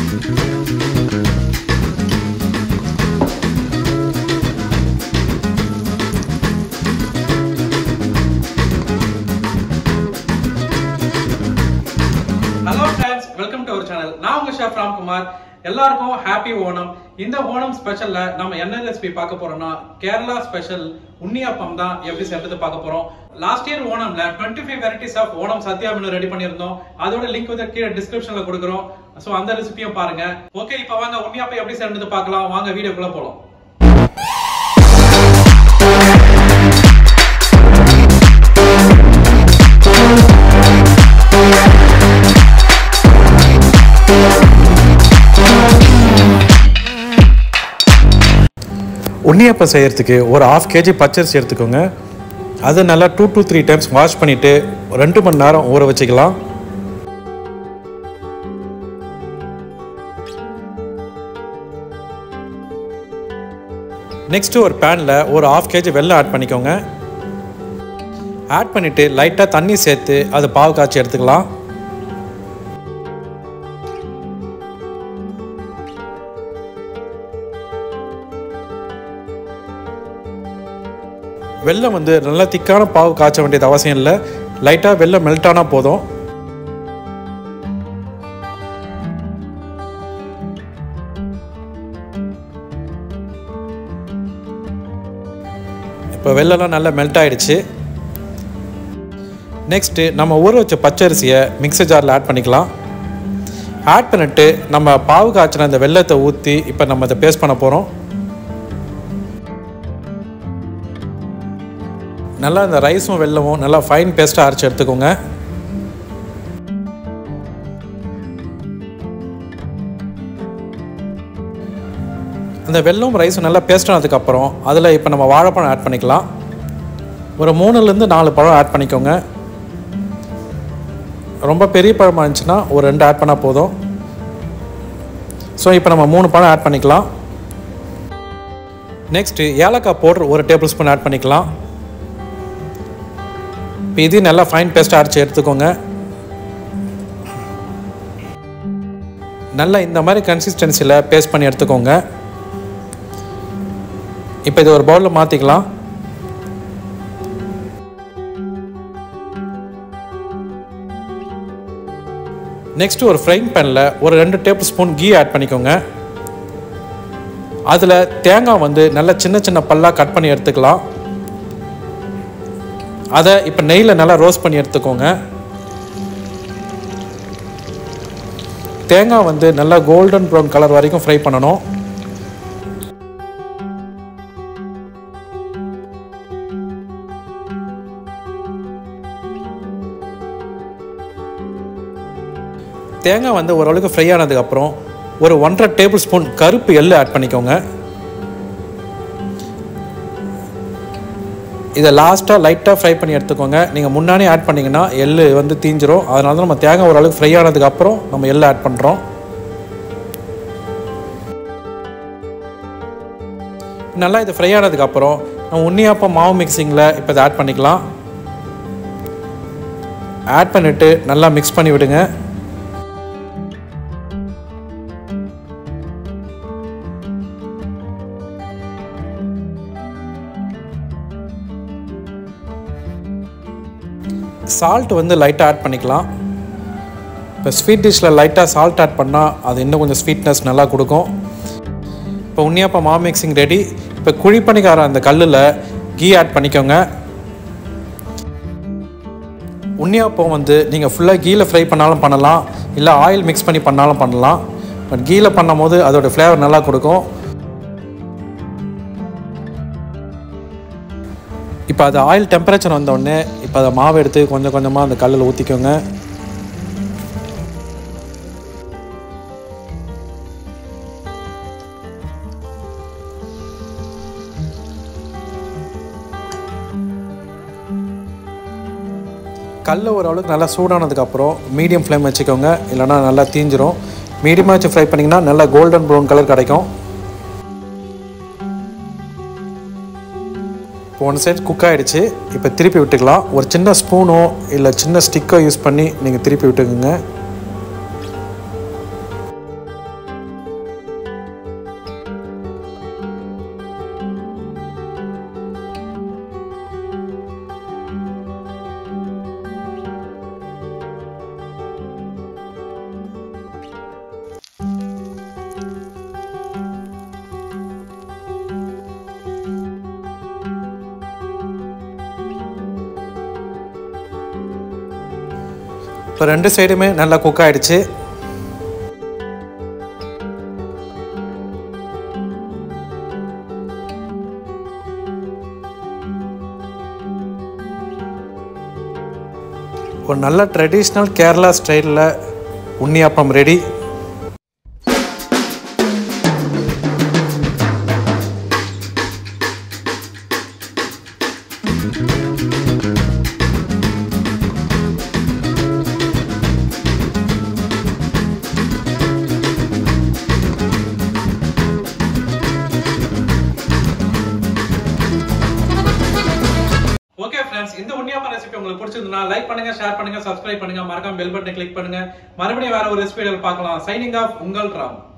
hello friends welcome to our channel நான் உங்க chef Ramkumar எல்லாருக்கும் ஹாப்பி ஓணம் இந்த ஓணம் ஸ்பெஷல்ல நம்ம என்ன ரெசிபி பார்க்க போறோம்னா கேரளா ஸ்பெஷல் உன்னியப்பம் தான் எப்படி செய்யறது பார்க்க போறோம் லாஸ்ட் இயர் ஓணம்ல 25 five varieties of Onam sadya menu ready பண்ணியிருந்தோம் அதோட லிங்க் வந்து கீழே டிஸ்கிரிப்ஷன்ல கொடுக்குறோம் ஸோ அந்த ரெசிபியும் பாருங்க ஓகே இப்போ வாங்க உன்னியப்பம் எப்படி செய்யறது பார்க்கலாம் வாங்க வீடியோக்குள்ள போலாம் உன்னியப்பம் செய்யறதுக்கு ஒரு ஆஃப் கேஜி பச்சரிசி எடுத்துக்கோங்க அதை நல்லா two to three times wash பண்ணிவிட்டு ரெண்டு மணி நேரம் ஊற வச்சுக்கலாம் நெக்ஸ்ட்டு ஒரு பேனில் ஒரு ஆஃப் கேஜி வெல்லம் ஆட் பண்ணிக்கோங்க ஆட் பண்ணிவிட்டு லைட்டாக தண்ணி சேர்த்து அது பாவு காய்ச்சி எடுத்துக்கலாம் வெல்லம் வந்து நல்லா திக்கான பாவு காய்ச்ச வேண்டியது அவசியம் இல்லை லைட்டாக வெல்லம் மெல்ட் ஆனால் போதும் இப்போ வெள்ளம்லாம் நல்லா மெல்ட் ஆயிடுச்சு நெக்ஸ்ட்டு நம்ம ஊற வச்ச பச்சரிசியை மிக்சர் ஜாரில் ஆட் பண்ணிக்கலாம் ஆட் பண்ணிட்டு நம்ம பாவு காய்ச்சின அந்த வெள்ளத்தை ஊற்றி இப்போ நம்ம அதை பேஸ்ட் பண்ண போகிறோம் நல்லா இந்த ரைஸும் வெல்லமும் நல்லா ஃபைன் பேஸ்ட்டாக அரைச்சி எடுத்துக்கோங்க அந்த வெல்லம் ரைஸும் நல்லா பேஸ்ட் ஆனதுக்கப்புறம் அதில் இப்போ நம்ம வாழைப்பழம் ஆட் பண்ணிக்கலாம் ஒரு மூணுலேருந்து நாலு பழம் ஆட் பண்ணிக்கோங்க ரொம்ப பெரிய பழமாக இருந்துச்சுன்னா ஒரு ரெண்டு ஆட் பண்ணால் போதும் ஸோ இப்போ நம்ம மூணு பழம் ஆட் பண்ணிக்கலாம் நெக்ஸ்ட்டு ஏலக்காய் பவுடர் ஒரு டேபிள் ஸ்பூன் ஆட் பண்ணிக்கலாம் இப்போ இது நல்லா ஃபைன் பேஸ்ட்டாக அரைச்சி எடுத்துக்கோங்க நல்லா இந்த மாதிரி கன்சிஸ்டன்சியில் பேஸ்ட் பண்ணி எடுத்துக்கோங்க இப்போ இது ஒரு பவுலில் மாற்றிக்கலாம் நெக்ஸ்ட் ஒரு ஃப்ரைங் பேனில் ஒரு ரெண்டு டேபிள் ஸ்பூன் கீ ஆட் பண்ணிக்கோங்க அதில் தேங்காய் வந்து நல்லா சின்ன சின்ன பல்லாக கட் பண்ணி எடுத்துக்கலாம் அதை இப்போ நெய்யில் நல்லா ரோஸ்ட் பண்ணி எடுத்துக்கோங்க தேங்காய் வந்து நல்லா கோல்டன் ப்ரௌன் கலர் வரைக்கும் ஃப்ரை பண்ணணும் தேங்காய் வந்து ஓரளவுக்கு ஃப்ரை ஆனதுக்கப்புறம் ஒரு ஒன்றரை டேபிள் ஸ்பூன் கருப்பு எள்ளு ஆட் பண்ணிக்கோங்க இதை லாஸ்ட்டாக லைட்டாக ஃப்ரை பண்ணி எடுத்துக்கோங்க நீங்கள் முன்னாடி ஆட் பண்ணிங்கன்னா எள்ளு வந்து தீஞ்சிரும் அதனால தான் நம்ம தேங்காய் ஓரளவுக்கு ஃப்ரை ஆனதுக்கப்புறம் நம்ம எள்ளு ஆட் பண்ணுறோம் நல்லா இது ஃப்ரை ஆனதுக்கப்புறம் நம்ம உன்னியாப்பம் மாவு மிக்சிங்கில் இப்போ இதை ஆட் பண்ணிக்கலாம் ஆட் பண்ணிவிட்டு நல்லா மிக்ஸ் பண்ணி விடுங்க சால்ட் வந்து லைட்டாக ஆட் பண்ணிக்கலாம் இப்போ ஸ்வீட் டிஷ்ஷில் லைட்டாக சால்ட் ஆட் பண்ணால் அது இன்னும் கொஞ்சம் ஸ்வீட்னஸ் நல்லா கொடுக்கும் இப்போ உன்னியாப்பா மா மிக்சிங் ரெடி இப்போ குழி பண்ணிக்கார அந்த கல்லில் கீ ஆட் பண்ணிக்கோங்க உன்னியாப்பம் வந்து நீங்கள் ஃபுல்லாக கீயில் ஃப்ரை பண்ணாலும் பண்ணலாம் இல்லை ஆயில் மிக்ஸ் பண்ணி பண்ணாலும் பண்ணலாம் பட் கீயில் பண்ணும்போது அதோட ஃப்ளேவர் நல்லா கொடுக்கும் இப்போ அது ஆயில் டெம்பரேச்சர் வந்தோடனே இப்போ அதை மாவு எடுத்து கொஞ்சம் கொஞ்சமாக அந்த கல்லில் ஊற்றிக்கோங்க கல் ஓரளவுக்கு நல்லா சூடானதுக்கப்புறம் மீடியம் ஃப்ளேம் வச்சுக்கோங்க இல்லைனா நல்லா தீஞ்சிரும் மீடியமாக வச்சு ஃப்ரை பண்ணிங்கன்னா நல்லா கோல்டன் ப்ரௌன் கலர் கிடைக்கும் இப்போ ஒன் சைடு குக் ஆகிடுச்சு இப்போ திருப்பி விட்டுக்கலாம் ஒரு சின்ன ஸ்பூனோ இல்லை சின்ன ஸ்டிக்கோ யூஸ் பண்ணி நீங்கள் திருப்பி விட்டுக்குங்க இப்போ ரெண்டு சைடுமே நல்லா குக் ஆயிடுச்சு ஒரு நல்ல ட்ரெடிஷ்னல் கேரளா ஸ்டைலில் உண்ணியாப்பம் ரெடி ஓகே ஃப்ரெண்ட்ஸ் இந்த உண்ணியாப்பம் ரெசிபி உங்களுக்கு பிடிச்சிருந்தா லைக் பண்ணுங்க ஷேர் பண்ணுங்க சப்ஸ்கிரைப் பண்ணுங்க மறக்காம பெல் பட்டனை கிளிக் பண்ணுங்க மறுபடியும் வேற ஒரு ரெசிபி பார்க்கலாம் சைனிங் ஆஃப் உங்கள் ராம்